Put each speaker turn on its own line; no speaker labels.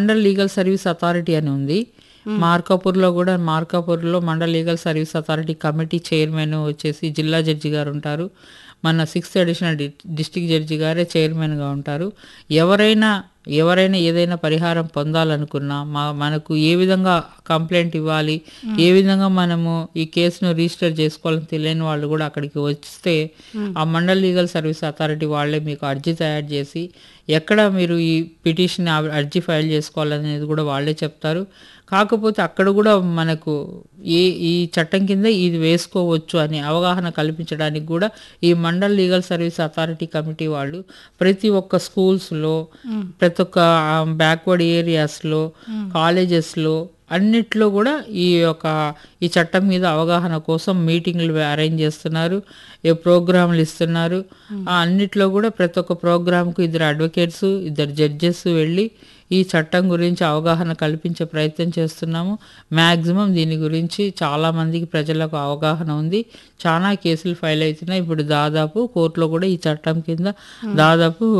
mandal legal service authority అని ఉంది మార్కాపూర్లో కూడా మార్కాపూర్లో mandal legal service authority committee chairman వచ్చేసి జిల్లా జడ్జి గారు ఉంటారు మన sixth additional D district judge గారే చైర్మన్గా ఉంటారు ఎవరైనా ఎవరైనా ఏదైనా పరిహారం పొందాలనుకున్నా మా మనకు ఏ విధంగా కంప్లైంట్ ఇవ్వాలి ఏ విధంగా మనము ఈ కేసును రిజిస్టర్ చేసుకోవాలని తెలియని వాళ్ళు కూడా అక్కడికి వస్తే ఆ మండల్ లీగల్ సర్వీస్ అథారిటీ వాళ్ళే మీకు అర్జీ తయారు చేసి ఎక్కడ మీరు ఈ పిటిషన్ అర్జీ ఫైల్ చేసుకోవాలనేది కూడా వాళ్ళే చెప్తారు కాకపోతే అక్కడ కూడా మనకు ఏ ఈ చట్టం కింద ఇది వేసుకోవచ్చు అని అవగాహన కల్పించడానికి కూడా ఈ mandal legal service authority committee వాళ్ళు ప్రతి ఒక్క స్కూల్స్లో ప్రతి ఒక్క బ్యాక్వర్డ్ ఏరియాస్లో కాలేజెస్లో అన్నిట్లో కూడా ఈ యొక్క ఈ చట్టం మీద అవగాహన కోసం మీటింగ్లు అరేంజ్ చేస్తున్నారు ఏ ప్రోగ్రాంలు ఇస్తున్నారు ఆ అన్నిట్లో కూడా ప్రతి ఒక్క ప్రోగ్రాంకు ఇద్దరు అడ్వకేట్స్ ఇద్దరు జడ్జెస్ వెళ్ళి ఈ చట్టం గురించి అవగాహన కల్పించే ప్రయత్నం చేస్తున్నాము మ్యాక్సిమం దీని గురించి చాలా మందికి ప్రజలకు అవగాహన ఉంది చాలా కేసులు ఫైల్ అవుతున్నాయి ఇప్పుడు దాదాపు కోర్టులో కూడా ఈ చట్టం కింద దాదాపు